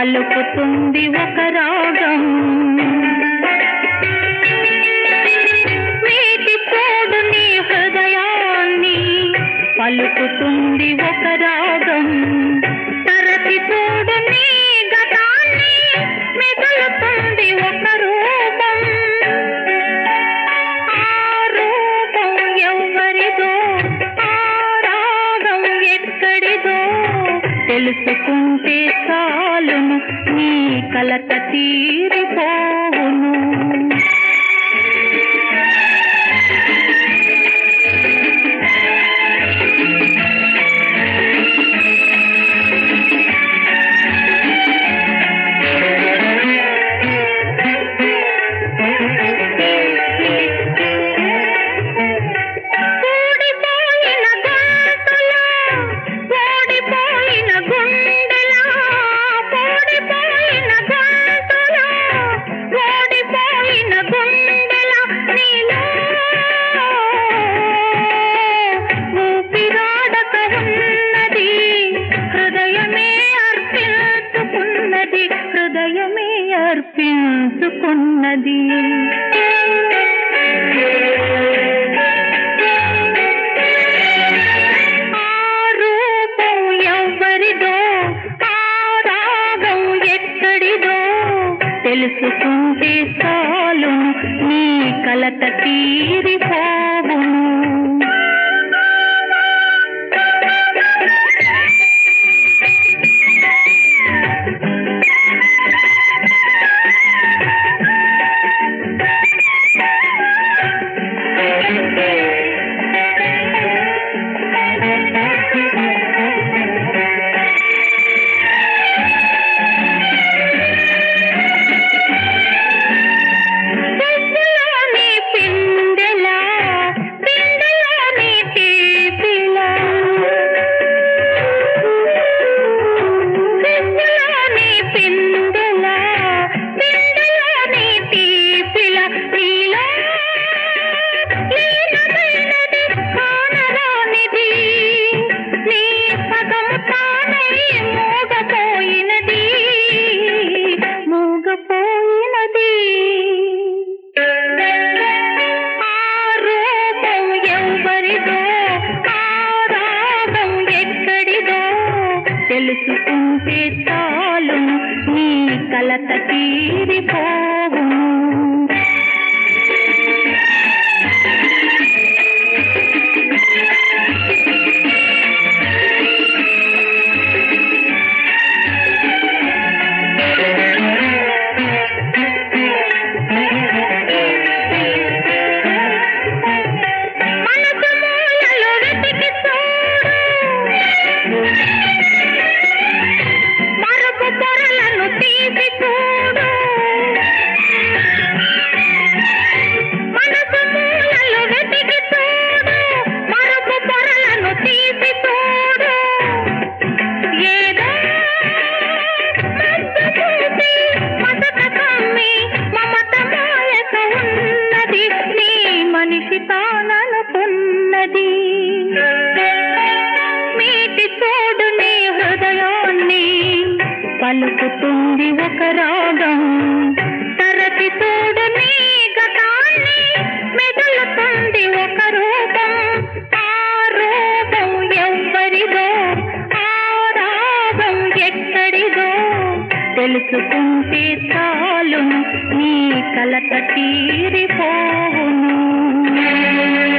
పలుకుతుంది ఒక రాగం వీటి తోడు నీ హృదయాన్ని పలుకుతుంది ఒక రాగం తరచి తోడు నీ గతాన్ని మెదులుతుంది ఒక రూపం ఆ రూపం ఎవ్వరిదో ఆ రాగం ఎక్కడిదో తెలుసుకుంటే చాలును నీ కలత తీరిపోవును కూడిపోయిన గొంతులో ఓడిపోయిన గుండెలా కూడిపోయిన గొంతులో ఓడిపోయిన గుండెలా నీలో ఊపిరాడక ఉన్నది హృదయమే అర్పించుకున్నది హృదయమే అర్పించుకున్నది ఆ రూపం ఎవ్వరిదో ఆ రాగం ఎక్కడిదో తెలుసుకుంటే చాలును నీ కలత తీరిపోవును పువ్వులోని పిందెలా పిందెలోని తీపిలా పువ్వులోని పిందెలా పిందెలోని తీపిలా నీలో లీనమైనది కానరానిది నీ పదము తానై మూగపోయినది మూగపోయినది ఆ రూపం ఎవ్వరిదో ఆ రాగం ఎక్కడిదో తెలుసుకుంటే చాలు నీ కలత తీరిపోవును మనసు మూలలో వెతికి చూడు మరపు పొరలను తీసి చూడు మనసు మూలలో వెతికి చూడు మరపు పొరలను తీసి చూడు ఏదో మత్తు చూసి మసక కమ్మి మమత మాయక ఉన్నది నీ మనిషి తాననుకున్నది మీటి తోడు నీ హృదయాన్ని పలుకుతుంది ఒక రాగం తరచి తోడు నీ గతాన్ని మెదులుతుంది ఒక రూపం ఆ రూపం ఎవ్వరిదో ఆ రాగం ఎక్కడిదో తెలుసుకుంటే చాలు నీ కలత తీరిపోవును